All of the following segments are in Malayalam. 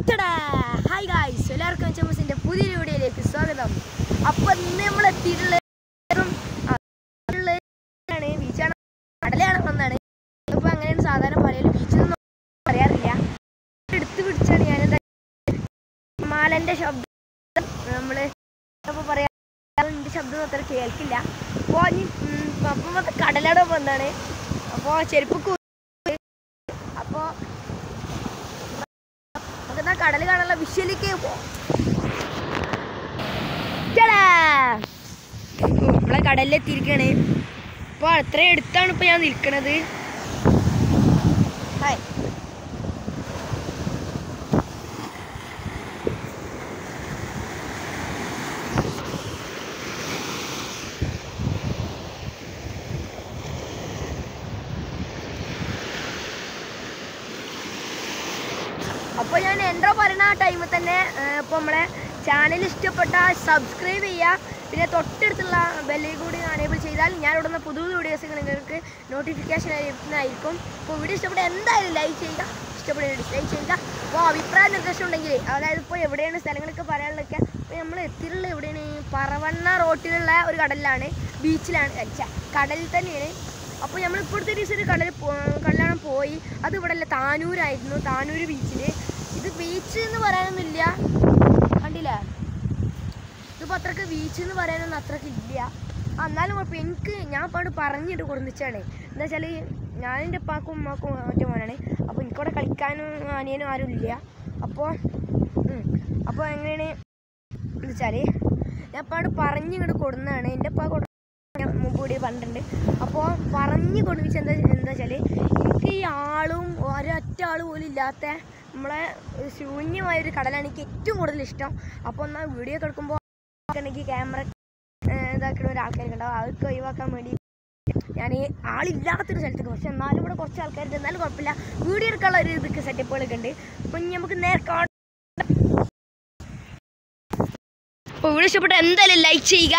ടടാ! ഹായ് ഗായ്സ് എല്ലാവർക്കും ചമ്മസിന്റെ പുതിയൊരു വീഡിയോയിലേക്ക് സ്വാഗതം അപ്പൊ ഇന്ന് നമ്മൾ എത്തിയിട്ടുള്ള ബീച്ചാണ് കടലാണ് വന്നാണ് അപ്പൊ അങ്ങനെയാണ് സാധാരണ പറയല് ബീച്ചിൽ നിന്നും പറയാറില്ല എടുത്തു പിടിച്ചാണ് ഞാനെന്താ മാലന്റെ ശബ്ദം നമ്മള് അപ്പൊ പറയാ എന്റെ ശബ്ദം അത്ര കേൾക്കില്ല അപ്പൊ ഇനി അപ്പം മൊത്തം കടലട വന്നാണ് അപ്പൊ ചെരുപ്പ് കു- അപ്പൊ നമുക്കെന്നാ കടൽ കാണാനുള്ള വിഷ്വലിക്ക് പോവാം ടാടാ! നമ്മളെ കടലിലെത്തിയിരിക്കണേ അപ്പൊ അത്രയും അടുത്താണ് ഇപ്പൊ ഞാൻ നിൽക്കണത് ഹായ് അപ്പോൾ ഞാൻ എൻട്രോ പറയുന്ന ആ ടൈമിൽ തന്നെ ഇപ്പോൾ നമ്മളെ ചാനൽ ഇഷ്ടപ്പെട്ട സബ്സ്ക്രൈബ് ചെയ്യുക പിന്നെ തൊട്ടടുത്തുള്ള ബെല്ലിൽ കൂടി അനേബിൾ ചെയ്താൽ ഞാൻ ഇടുന്ന പുതിയ വീഡിയോസ് നിങ്ങൾക്ക് നോട്ടിഫിക്കേഷൻ ആയിരിക്കും അപ്പോൾ വീഡിയോ ഇഷ്ടപ്പെട്ട എന്തായാലും ലൈക്ക് ചെയ്യുക ഇഷ്ടപ്പെടുന്ന ഡിസ്ലൈക്ക് ചെയ്യുക അപ്പോൾ അഭിപ്രായ നിർദ്ദേശം ഉണ്ടെങ്കിൽ അതായത് ഇപ്പോൾ എവിടെയാണ് സ്ഥലങ്ങളൊക്കെ പറയാനുള്ളതൊക്കെ ഇപ്പോൾ നമ്മൾ എത്തിയിട്ടുള്ള എവിടെയാണ് പറവണ്ണ റോട്ടിലുള്ള ഒരു കടലിലാണ് ബീച്ചിലാണ് ഛെ, കടലിൽ തന്നെയാണ് അപ്പോൾ നമ്മൾ ഇപ്പോഴത്തെ ദിവസം ഒരു കടൽ കടലാണ് പോയി അത് ഇവിടെ അല്ല താനൂരായിരുന്നു താനൂര് ബീച്ചിൽ ഇത് ബീച്ച് എന്ന് പറയാനൊന്നുമില്ല കണ്ടില്ലേ ഇതിപ്പോൾ അത്രക്ക് ബീച്ച് എന്ന് പറയാനൊന്നും അത്രക്ക് ഇല്ല ആ, എന്നാലും കുഴപ്പം എനിക്ക് ഞാൻ പാട് പറഞ്ഞിട്ട് കൊടുന്നിച്ചാണ് എന്താ വെച്ചാൽ ഞാൻ എൻ്റെ ഉപ്പാക്കും ഉമ്മാക്കും ഒറ്റ മോനാണ് അപ്പോൾ എനിക്കവിടെ കളിക്കാനും അനിയനും ആരും ഇല്ല അപ്പോൾ അപ്പോൾ എങ്ങനെയാണ് എന്ന് വെച്ചാൽ ഞാൻ പാട് പറഞ്ഞ് ഇങ്ങോട്ട് കൊടുന്നതാണ് എൻ്റെ ഉപ്പ കൊടു ഞാൻ മുമ്പ് കൂടി പറഞ്ഞിട്ടുണ്ട് അപ്പോൾ പറഞ്ഞ് കൊടുപ്പിച്ച് എന്താ എന്താ വെച്ചാൽ എനിക്ക് ഈ ആളും ഒരൊറ്റ ആൾ പോലും ഇല്ലാത്ത നമ്മളെ ശൂന്യമായ ഒരു കടലാണ് എനിക്ക് ഏറ്റവും കൂടുതൽ ഇഷ്ടം അപ്പോൾ എന്നാൽ വീഡിയോ ഒക്കെ എടുക്കുമ്പോൾ ഉണ്ടെങ്കിൽ ക്യാമറ ഇതാക്കുന്ന ഒരാൾക്കാർക്ക് ഉണ്ടാവും അതൊക്കെ ഒഴിവാക്കാൻ വേണ്ടി ഞാൻ ഈ ആളില്ലാത്തൊരു സ്ഥലത്തേക്ക് പക്ഷെ എന്നാലും ഇവിടെ കുറച്ച് ആൾക്കാരുണ്ട് എന്നാലും കുഴപ്പമില്ല വീഡിയോ എടുക്കാനുള്ള ഒരു ഇതൊക്കെ സെറ്റപ്പുകളൊക്കെ ഉണ്ട് അപ്പം ഇനി നമുക്ക് നേരെ കാണാം അപ്പോൾ വീഡിയോ ഇഷ്ടപ്പെട്ട എന്തായാലും ലൈക്ക് ചെയ്യുക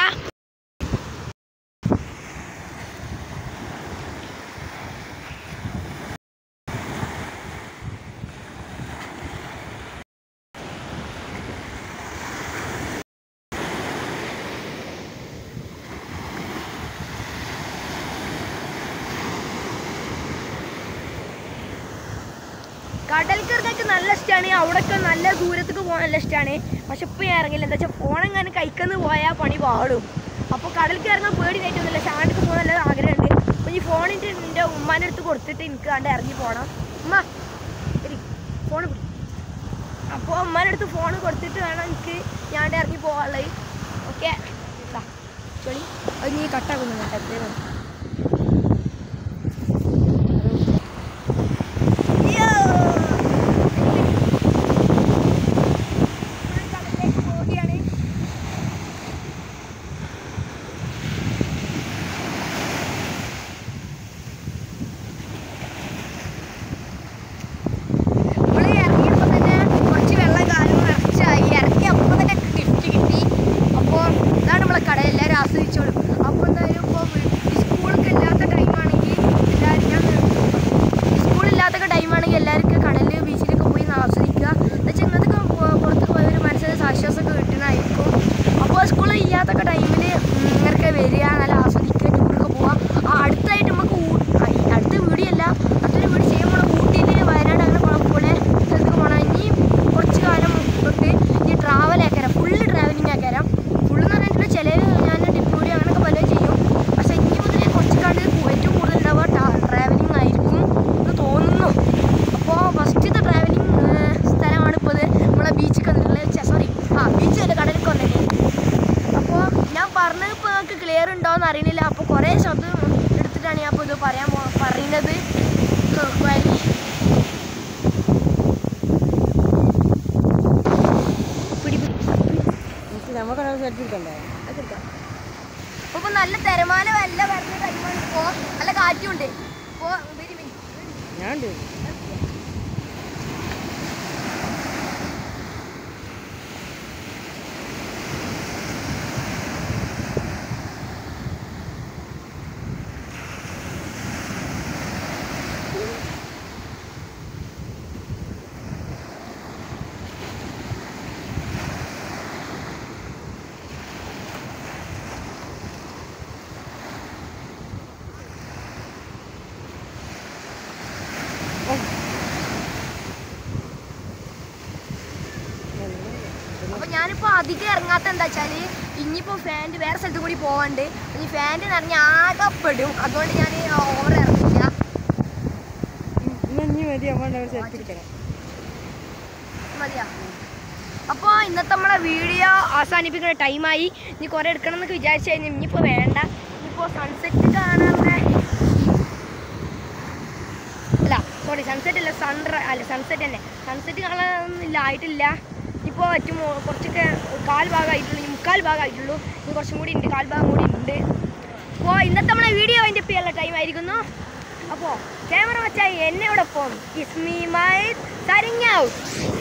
കടൽക്കർക്ക് നല്ല ഇഷ്ടമാണ് അവിടെയൊക്കെ നല്ല ദൂരത്തേക്ക് പോകാൻ നല്ല ഇഷ്ടമാണ് പക്ഷെ ഇപ്പം ഞാൻ ഇറങ്ങില്ല എന്താ വെച്ചാൽ ഫോണെങ്ങാനും കൈക്കന്ന് പോയാൽ പണി പാടും അപ്പോൾ കടലിൽ ഇറങ്ങാൻ പേടി കയറ്റൊന്നുമില്ല ഷാണ്ടിക്ക് പോകാൻ നല്ല ആഗ്രഹമുണ്ട് അപ്പോൾ ഈ ഫോണിൻ്റെ എൻ്റെ ഉമ്മാൻ്റെ അടുത്ത് കൊടുത്തിട്ട് എനിക്ക് കണ്ട് ഇറങ്ങി പോകണം ഉമ്മ ശരി ഫോൺ പിടി അപ്പോൾ ഉമ്മാൻ്റെ അടുത്ത് ഫോൺ കൊടുത്തിട്ട് വേണം എനിക്ക് ഞാൻ ഇറങ്ങി പോകാനുള്ളത് ഓക്കെ ചൊളി അത് നീ കട്ടാക്കുന്നു കേട്ടോ എത്രയും Yo! കടലിലേക്ക് പോവുകയാണ് നമ്മള് ഇറങ്ങിയപ്പോ തന്നെ കുറച്ച് വെള്ളം കാലും നിറച്ചായി ഇറങ്ങി അപ്പോൾ തന്നെ ഗിഫ്റ്റ് കിട്ടി അപ്പോൾ ഇതാണ് നമ്മളെ കട എല്ലാവരും ആസ്വദിച്ചോളും അപ്പോൾ എന്തായാലും ഇപ്പോൾ സ്കൂളൊക്കെ ഇല്ലാത്ത ടൈമാണെങ്കിൽ എല്ലാവരും ഞാൻ സ്കൂളില്ലാത്തൊക്കെ ടൈമാണെങ്കിൽ എല്ലാവർക്കും കടലിൽ ബീച്ചിലൊക്കെ പോയി ഒന്ന് ആസ്വദിക്കുക എന്ന് വെച്ചാൽ ഇങ്ങനത്തെ പുറത്ത് പോയ ഒരു മനസ്സിന് ആശ്വാസമൊക്കെ കിട്ടണമായിരിക്കും അപ്പോൾ സ്കൂളിൽ ഇല്ലാത്തൊക്കെ ടൈമിൽ ഇങ്ങനെയൊക്കെ വരിക നല്ല ആസ്വദിക്കുക ടൂറൊക്കെ പോവുക ആ അടുത്തായിട്ട് നമുക്ക് ഊ- ആ, ഈ അടുത്ത വീഡിയോ അല്ല അടുത്തൊരു വീഡിയോ ചെയ്യുമ്പോൾ ഊട്ടിയിൽ വയനാട് അങ്ങനെ പോണ പോലെ സ്ഥലത്തേക്ക് പോകണം ഇനി കുറച്ച് കാലം തൊട്ട് ഈ ട്രാവൽ ആക്കരാം ഫുള്ള് ട്രാവലിംഗ് ആക്കരാം ഫുള്ള് എന്ന് പറഞ്ഞിട്ടുണ്ടെങ്കിൽ ചിലവ് ഞാൻ ഡിപ്പൂരി അങ്ങനെയൊക്കെ പലതും ചെയ്യും പക്ഷേ ഇനി മുതൽ കുറച്ച് കാണ്ട് ഏറ്റവും കൂടുതൽ ഉണ്ടാവുക ട്രാവലിംഗ് ആയിരിക്കും എന്ന് തോന്നുന്നു അപ്പോൾ ഫസ്റ്റത്തെ ട്രാവലിംഗ് സ്ഥലമാണ് ഇപ്പോൾ ഇത് നമ്മളെ ബീച്ചിൽ വന്നിട്ടുള്ളത് സോറി ആ ബീച്ച് അല്ല കടലിൽ വന്നിട്ട് അപ്പോൾ ഞാൻ പറഞ്ഞത് ഇപ്പോൾ നിങ്ങൾക്ക് ക്ലിയർ ഉണ്ടോയെന്ന് അറിയുന്നില്ല അപ്പോൾ കുറേ ശബ്ദം എടുത്തിട്ടാണ് ഞാൻ ഇപ്പോൾ ഇത് പറയാൻ പോ പറയുന്നത് വഴി പിടി പിടി നമുക്കൊരു സെൽഫി എടുക്കണ്ടേ അതെടുക്കാം അപ്പോൾ ഇപ്പോൾ നല്ല തിരമാല വല്ല വരുന്ന ടൈമാണ് ഇപ്പോൾ നല്ല കാറ്റുണ്ട് ഇപ്പോൾ വരി വരി ഞാൻ ഉണ്ട് അപ്പോൾ ഞാനിപ്പോൾ അധികം ഇറങ്ങാത്ത എന്താ വെച്ചാൽ ഇനിയിപ്പോൾ ഫാൻറ്റ് വേറെ സ്ഥലത്ത് കൂടി പോകാണ്ട് ഇനി ഫാൻറ്റ് നിറഞ്ഞ് ആകെപ്പെടും അതുകൊണ്ട് ഞാൻ ഓവർ ഇറങ്ങില്ല ഇന്ന് ഇനി മതി അമ്മ സെൽഫി എടുക്കണം മതിയാ അപ്പോൾ ഇന്നത്തെ നമ്മളെ വീഡിയോ അവസാനിപ്പിക്കുന്ന ടൈമായി ഇനി കുറേ എടുക്കണം എന്നൊക്കെ വിചാരിച്ചു കഴിഞ്ഞാൽ ഇനിയിപ്പോൾ വേണ്ട ഇനിയിപ്പോൾ സൺസെറ്റ് കാണാനുള്ള അല്ല സോറി സൺസെറ്റ് അല്ല സൺറ അല്ല സൺസെറ്റ് തന്നെ സൺസെറ്റ് കാണാനൊന്നുമില്ല ആയിട്ടില്ല ഇപ്പോൾ ഏറ്റവും മോ- കുറച്ചൊക്കെ കാൽ ഭാഗമായിട്ടുള്ളൂ ഇനി മുക്കാൽ ഭാഗമായിട്ടുള്ളൂ ഇനി കുറച്ചും കൂടി ഉണ്ട് കാൽ ഭാഗം കൂടി ഉണ്ട് അപ്പോൾ ഇന്നത്തെ നമ്മളെ വീഡിയോ അതിൻ്റെ ചെയ്യാനുള്ള ടൈം ആയിരിക്കുന്നു അപ്പോൾ ക്യാമറ വെച്ചാൽ എന്നോടൊപ്പം ഇസ്മി മൈ സരിങ് ഔട്ട്